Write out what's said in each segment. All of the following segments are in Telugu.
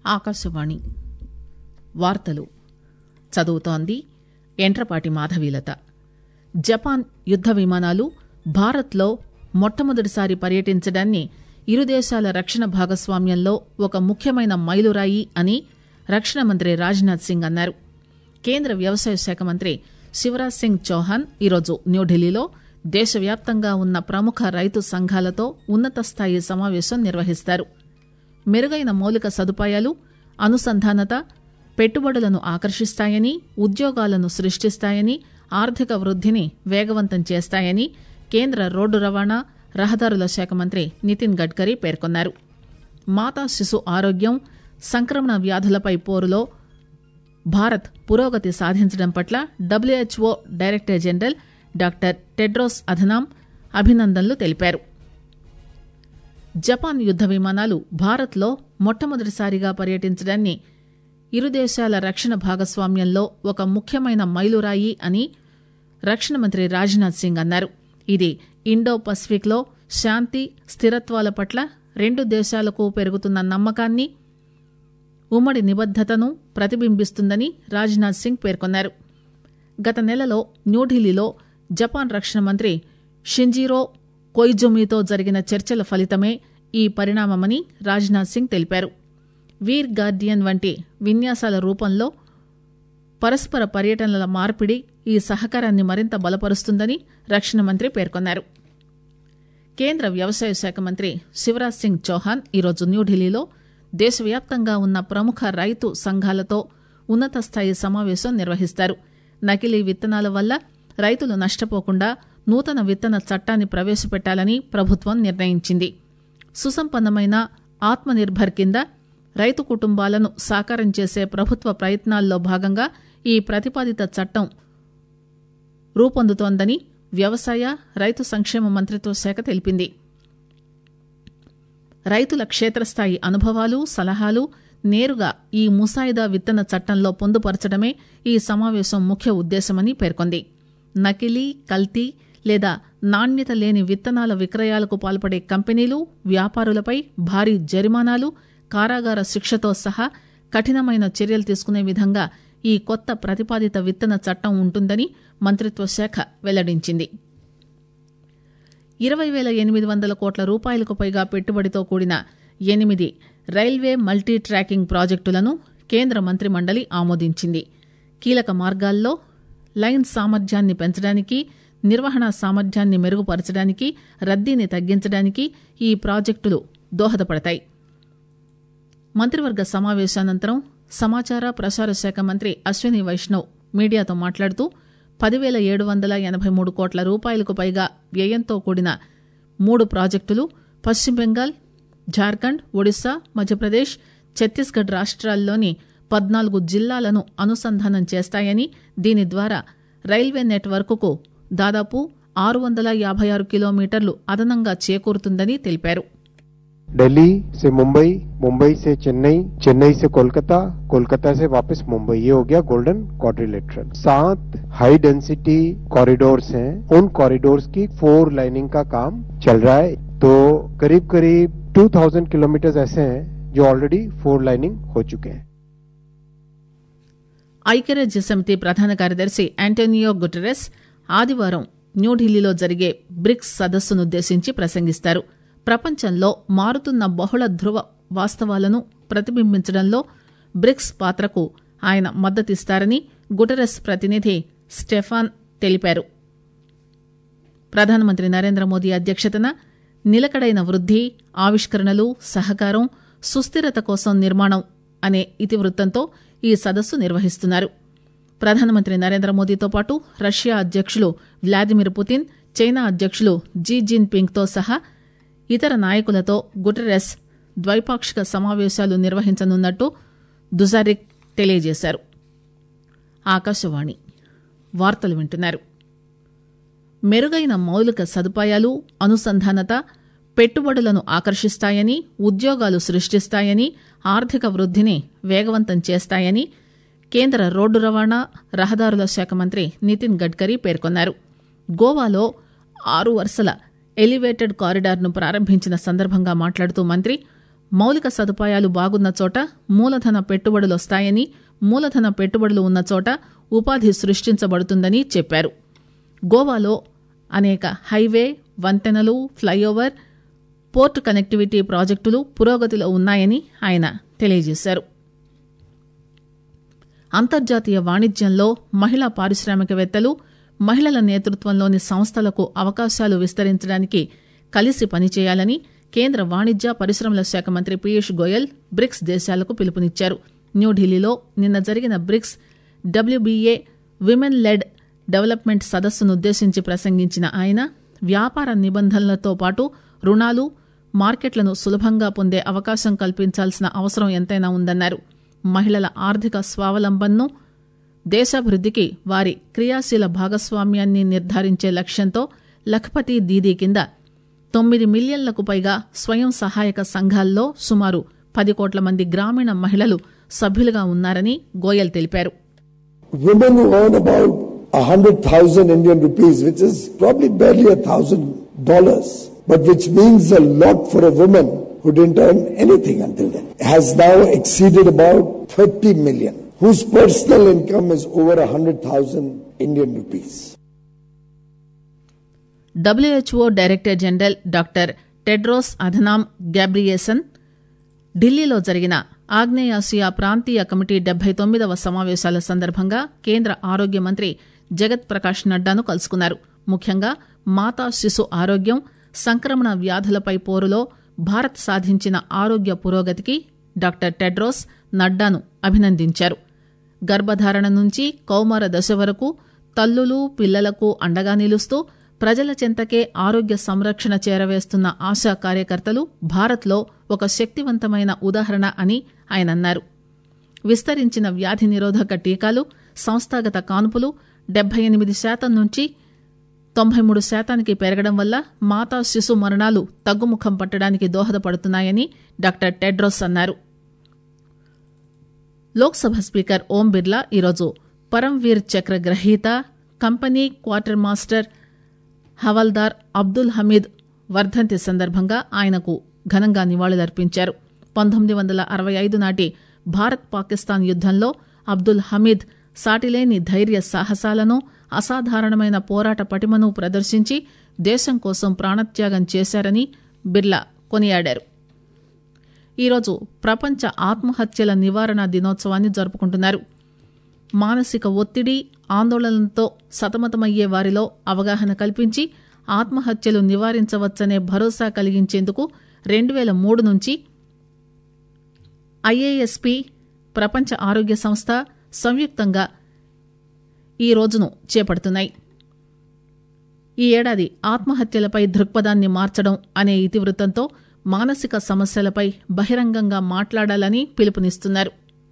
ఆకాశవాణి వార్తలు చదువుతోంది ఎంట్రపాటి మాధవీలత జపాన్ యుద్ద విమానాలు భారత్లో మొట్టమొదటిసారి పర్యటించడాన్ని ఇరు దేశాల రక్షణ భాగస్వామ్యంలో ఒక ముఖ్యమైన మైలురాయి అని రక్షణ మంత్రి రాజ్నాథ్ సింగ్ అన్నారు కేంద్ర వ్యవసాయ శాఖ మంత్రి శివరాజ్ సింగ్ చౌహాన్ ఈరోజు న్యూఢిల్లీలో దేశవ్యాప్తంగా ఉన్న ప్రముఖ రైతు సంఘాలతో ఉన్నత స్థాయి సమావేశం నిర్వహిస్తారు మెరుగైన మౌలిక సదుపాయాలు అనుసంధానత పెట్టుబడులను ఆకర్షిస్తాయని ఉద్యోగాలను సృష్టిస్తాయని ఆర్థిక వృద్దిని వేగవంతం చేస్తాయని కేంద్ర రోడ్డు రవాణా రహదారుల శాఖ మంత్రి నితిన్ గడ్కరీ పేర్కొన్నారు మాతా శిశు ఆరోగ్యం సంక్రమణ వ్యాధులపై పోరులో భారత్ పురోగతి సాధించడం పట్ల WHO director general doctor Tedros Adhanom అభినందనలు తెలిపారు జపాన్ యుద్ద విమానాలు భారత్లో మొట్టమొదటిసారిగా పర్యటించడాన్ని ఇరు దేశాల రక్షణ భాగస్వామ్యంలో ఒక ముఖ్యమైన మైలురాయి అని రక్షణ మంత్రి రాజ్నాథ్ సింగ్ అన్నారు ఇది ఇండో పసిఫిక్లో శాంతి స్థిరత్వాల పట్ల రెండు దేశాలకు పెరుగుతున్న నమ్మకాన్ని ఉమ్మడి నిబద్దతను ప్రతిబింబిస్తుందని రాజ్నాథ్ సింగ్ పేర్కొన్నారు గత నెలలో న్యూఢిల్లీలో జపాన్ రక్షణ మంత్రి షింజీరో కొయిజుమితో జరిగిన చర్చల ఫలితమే ఈ పరిణామమని రాజ్నాథ్ సింగ్ తెలిపారు వీర్ గార్డియన్ వంటి విన్యాసాల రూపంలో పరస్పర పర్యటనల మార్పిడి ఈ సహకారాన్ని మరింత బలపరుస్తుందని రక్షణ మంత్రి పేర్కొన్నారు కేంద్ర వ్యవసాయ శాఖ మంత్రి శివరాజ్ సింగ్ చౌహాన్ ఈరోజు న్యూఢిల్లీలో దేశవ్యాప్తంగా ఉన్న ప్రముఖ రైతు సంఘాలతో ఉన్నత స్థాయి సమావేశం నిర్వహిస్తారు నకిలీ విత్తనాల వల్ల రైతులు నష్టపోకుండా నూతన విత్తన చట్టాన్ని ప్రవేశపెట్టాలని ప్రభుత్వం నిర్ణయించింది సుసంపన్నమైన ఆత్మనిర్భర్ కింద రైతు కుటుంబాలను సాకారం చేసే ప్రభుత్వ ప్రయత్నాల్లో భాగంగా ఈ ప్రతిపాదిత చట్టం రూపొందుతోందని వ్యవసాయ రైతు సంక్షేమ మంత్రిత్వ శాఖ తెలిపింది రైతుల క్షేత్రస్థాయి అనుభవాలు సలహాలు నేరుగా ఈ ముసాయిదా విత్తన చట్టంలో పొందుపరచడమే ఈ సమావేశం ముఖ్య ఉద్దేశమని పేర్కొంది నకిలీ కల్తీ లేదా నాణ్యత లేని విత్తనాల విక్రయాలకు పాల్పడే కంపెనీలు వ్యాపారులపై భారీ జరిమానాలు కారాగార శిక్షతో సహా కఠినమైన చర్యలు తీసుకునే విధంగా ఈ కొత్త ప్రతిపాదిత విత్తన చట్టం ఉంటుందని మంత్రిత్వ శాఖ వెల్లడించింది ఇరవై వేల ఎనిమిది వందల కోట్ల రూపాయలకు పైగా పెట్టుబడితో కూడిన ఎనిమిది రైల్వే మల్టీ ట్రాకింగ్ ప్రాజెక్టులను కేంద్ర మంత్రి మండలి ఆమోదించింది కీలక మార్గాల్లో లైన్ సామర్థ్యాన్ని పెంచడానికి నిర్వహణ సామర్థ్యాన్ని మెరుగుపరచడానికి రద్దీని తగ్గించడానికి ఈ ప్రాజెక్టులు దోహదపడతాయి మంత్రివర్గ సమావేశానంతరం సమాచార ప్రసార శాఖ మంత్రి అశ్విని వైష్ణవ్ మీడియాతో మాట్లాడుతూ పదివేల ఏడు వందల ఎనభై మూడు కోట్ల రూపాయలకు పైగా వ్యయంతో కూడిన మూడు ప్రాజెక్టులు పశ్చిమ బెంగాల్ జార్ఖండ్ ఒడిశా మధ్యప్రదేశ్ ఛత్తీస్గఢ్ రాష్ట్రాల్లోని పద్నాలుగు జిల్లాలను అనుసంధానం చేస్తాయని దీని ద్వారా రైల్వే నెట్వర్క్కు దాదాపు ఆరు వందల యాభై ఆరు కిలోమీటర్లు అదనంగా చేకూరుతుందని తెలిపారు दिल्ली से मुंबई मुंबई से चेन्नई चेन्नई से कोलकाता कोलकाता से वापस मुंबई ये हो गया गोल्डन क्वाड्रिलेटरल सात हाई डेंसिटी कॉरिडोर्स हैं उन कॉरिडोर्स की फोर लाइनिंग का काम चल रहा है तो करीब करीब 2000 किलोमीटर ऐसे हैं जो ऑलरेडी फोर लाइनिंग हो चुके हैं ఐక్యరాజ్య సమితి ప్రధాన కార్యదర్శి యాంటోనియో గుటెరెస్ ఆదివారం న్యూఢిల్లీలో జరిగే బ్రిక్స్ సదస్సునుద్దేశించి ప్రసంగిస్తారు ప్రపంచంలో మారుతున్న బహుళ ధృవ వాస్తవాలను ప్రతిబింబించడంలో బ్రిక్స్ పాత్రకు ఆయన మద్దతిస్తారని గుటెరస్ ప్రతినిధి స్టెఫాన్ తెలిపారు ప్రధానమంత్రి నరేంద్ర మోదీ అధ్యక్షతన నిలకడైన వృద్ది ఆవిష్కరణలు సహకారం సుస్థిరత కోసం నిర్మాణం అనే ఇతివృత్తంతో ఈ సదస్సు నిర్వహిస్తున్నారు ప్రధానమంత్రి నరేంద్ర మోదీతో పాటు రష్యా అధ్యక్షులు వ్లాదిమిర్ పుతిన్ చైనా అధ్యక్షులు జీ జిన్ పింగ్తో సహా ఇతర నాయకులతో గుటెరస్ ద్వైపాక్షిక సమావేశాలు నిర్వహించనున్నట్టు దుజారిక్ తెలియజేశారు ఆకాశవాణి వార్తలు వింటున్నారు మెరుగైన మౌలిక సదుపాయాలు అనుసంధానత పెట్టుబడులను ఆకర్షిస్తాయని ఉద్యోగాలు సృష్టిస్తాయని ఆర్థిక వృద్దిని వేగవంతం చేస్తాయని కేంద్ర రోడ్డు రవాణా రహదారుల శాఖ మంత్రి నితిన్ గడ్కరీ పేర్కొన్నారు గోవాలో ఆరు వరుసల ఎలివేటెడ్ కారిడార్ను ప్రారంభించిన సందర్భంగా మాట్లాడుతూ మంత్రి మౌలిక సదుపాయాలు బాగున్న చోట మూలధన పెట్టుబడులొస్తాయని మూలధన పెట్టుబడులు ఉన్న చోట ఉపాధి సృష్టించబడుతుందని చెప్పారు గోవాలో అనేక హైవే వంతెనలు ఫ్లైఓవర్ పోర్ట్ కనెక్టివిటీ ప్రాజెక్టులు పురోగతిలో ఉన్నాయని ఆయన తెలియజేశారు అంతర్జాతీయ వాణిజ్యంలో మహిళా పారిశ్రామికవేత్తలు మహిళల నేతృత్వంలోని సంస్థలకు అవకాశాలు విస్తరించడానికి కలిసి పనిచేయాలని కేంద్ర వాణిజ్య పరిశ్రమల శాఖ మంత్రి పీయూష్ గోయల్ బ్రిక్స్ దేశాలకు పిలుపునిచ్చారు న్యూఢిల్లీలో నిన్న జరిగిన BRICS WBA women led development సదస్సునుద్దేశించి ప్రసంగించిన ఆయన వ్యాపార నిబంధనలతో పాటు రుణాలు మార్కెట్లను సులభంగా పొందే అవకాశం కల్పించాల్సిన అవసరం ఎంతైనా ఉందన్నారు మహిళల ఆర్థిక స్వావలంబనను దేశాభివృద్దికి వారి క్రియాశీల భాగస్వామ్యాన్ని నిర్ధారించే లక్ష్యంతో లఖపతి దీదీ కింద తొమ్మిది మిలియన్లకు పైగా స్వయం సహాయక సంఘాల్లో సుమారు పది కోట్ల మంది గ్రామీణ మహిళలు సభ్యులుగా ఉన్నారని గోయల్ తెలిపారు women who earn about a hundred thousand Indian rupees, which is probably barely a thousand dollars, but which means a lot for a woman who didn't earn anything until then, has now exceeded about 30 million, whose personal income is over a hundred thousand Indian rupees. WHO director general doctor Tedros Adhanom Ghebreyesus ఢిల్లీలో జరిగిన ఆగ్నేయాసియా ప్రాంతీయ కమిటీ డెబ్బై తొమ్మిదవ సమావేశాల సందర్భంగా కేంద్ర ఆరోగ్య మంత్రి జగత్ ప్రకాష్ నడ్డాను కలుసుకున్నారు ముఖ్యంగా మాతా శిశు ఆరోగ్యం సంక్రమణ వ్యాధులపై పోరులో భారత్ సాధించిన ఆరోగ్య పురోగతికి డాక్టర్ టెడ్రోస్ నడ్డాను అభినందించారు గర్భధారణ నుంచి కౌమార దశ వరకు తల్లులు పిల్లలకు అండగా నిలుస్తూ ప్రజల చెంతకే ఆరోగ్య సంరక్షణ చేరవేస్తున్న ఆశా కార్యకర్తలు భారత్లో ఒక శక్తివంతమైన ఉదాహరణ అని ఆయన అన్నారు విస్తరించిన వ్యాధి నిరోధక టీకాలు సంస్థాగత కానుపులు డెబ్బై ఎనిమిది శాతం నుంచి తొంభై మూడు శాతానికి పెరగడం వల్ల మాతా శిశు మరణాలు తగ్గుముఖం పట్టడానికి దోహదపడుతున్నాయని డాక్టర్ టెడ్రోస్ అన్నారు లోక్సభ స్పీకర్ ఓం బిర్లా ఈరోజు పరంవీర్ చక్ర గ్రహీత company quarter master Havildar Abdul Hamid వర్ధంతి సందర్భంగా ఆయనకు ఘనంగా నివాళులర్పించారు పంతొమ్మిది వందల అరవై ఐదు నాటి భారత్ పాకిస్తాన్ యుద్దంలో అబ్దుల్ హమీద్ సాటిలేని ధైర్య సాహసాలను అసాధారణమైన పోరాట పటిమను ప్రదర్శించి దేశం కోసం ప్రాణత్యాగం చేశారని బిర్లా కొనియాడారు ఈరోజు ప్రపంచ ఆత్మహత్యల నివారణ దినోత్సవాన్ని జరుపుకుంటున్నారు మానసిక ఒత్తిడి ఆందోళనలతో సతమతమయ్యే వారిలో అవగాహన కల్పించి ఆత్మహత్యలు నివారించవచ్చనే భరోసా కలిగించేందుకు రెండు వేల మూడు నుంచి ఐఏఎస్పి ప్రపంచ ఆరోగ్య సంస్థ సంయుక్తంగా ఈ రోజును చేపడుతున్నాయి ఈ ఏడాది ఆత్మహత్యలపై దృక్పథాన్ని మార్చడం అనే ఇతివృత్తంతో మానసిక సమస్యలపై బహిరంగంగా మాట్లాడాలని పిలుపునిస్తున్నారు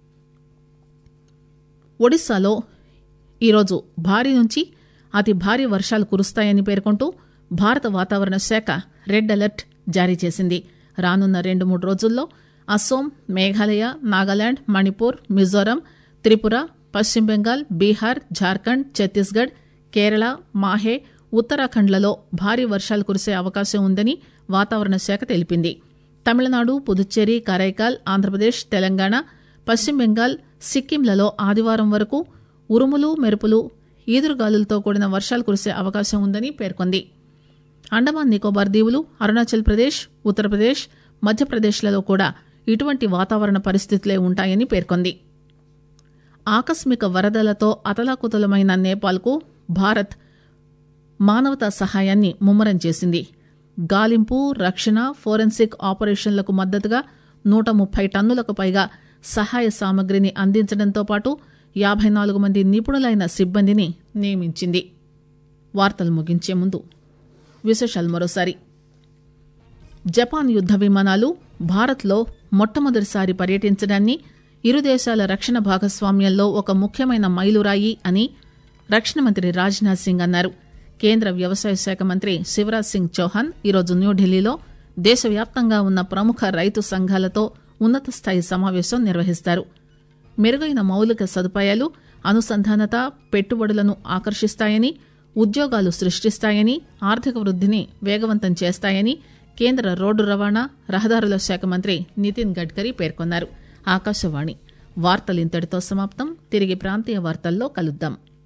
ఒడిశాలో ఈరోజు భారీ నుంచి అతి భారీ వర్షాలు కురుస్తాయని పేర్కొంటూ భారత వాతావరణ శాఖ రెడ్ అలర్ట్ జారీ చేసింది రానున్న రెండు మూడు రోజుల్లో అస్సోం మేఘాలయ నాగాలాండ్ మణిపూర్ మిజోరం త్రిపుర పశ్చిమ బెంగాల్ బీహార్ జార్ఖండ్ ఛత్తీస్గఢ్ కేరళ మాహే ఉత్తరాఖండ్లలో భారీ వర్షాలు కురిసే అవకాశం ఉందని వాతావరణ శాఖ తెలిపింది తమిళనాడు పుదుచ్చేరి కరైకాల్ ఆంధ్రప్రదేశ్ తెలంగాణ పశ్చిమ బెంగాల్ సిక్కింలలో ఆదివారం వరకు ఉరుములు మెరుపులు ఈదురుగాలులతో కూడిన వర్షాలు కురిసే అవకాశం ఉందని పేర్కొంది అండమాన్ నికోబార్ దీవులు అరుణాచల్ ప్రదేశ్ ఉత్తరప్రదేశ్ మధ్యప్రదేశ్లలో కూడా ఇటువంటి వాతావరణ పరిస్థితులే ఉంటాయని పేర్కొంది ఆకస్మిక వరదలతో అతలాకుతలమైన నేపాల్కు భారత్ మానవతా సహాయాన్ని ముమ్మరం చేసింది గాలింపు రక్షణ ఫోరెన్సిక్ ఆపరేషన్లకు మద్దతుగా నూట ముప్పై టన్నులకు పైగా సహాయ సామగ్రిని అందించడంతో పాటు యాభై నాలుగు మంది నిపుణులైన సిబ్బందిని నియమించింది వార్తలు ముగించే ముందు విశేషాలు మరోసారి జపాన్ యుద్ద విమానాలు భారత్లో మొట్టమొదటిసారి పర్యటించడాన్ని ఇరు దేశాల రక్షణ భాగస్వామ్యంలో ఒక ముఖ్యమైన మైలురాయి అని రక్షణ మంత్రి రాజ్నాథ్ సింగ్ అన్నారు కేంద్ర వ్యవసాయ శాఖ మంత్రి శివరాజ్ సింగ్ చౌహాన్ ఈరోజు న్యూఢిల్లీలో దేశవ్యాప్తంగా ఉన్న ప్రముఖ రైతు సంఘాలతో ఉన్నత స్థాయి సమావేశం నిర్వహిస్తారు మెరుగైన మౌలిక సదుపాయాలు అనుసంధానత పెట్టుబడులను ఆకర్షిస్తాయని ఉద్యోగాలు సృష్టిస్తాయని ఆర్థిక వృద్ధిని వేగవంతం చేస్తాయని కేంద్ర రోడ్డు రవాణా రహదారుల శాఖ మంత్రి నితిన్ గడ్కరీ పేర్కొన్నారు ఆకాశవాణి వార్తలు ఇంతటితో సమాప్తం తిరిగి ప్రాంతీయ వార్తల్లో కలుద్దాం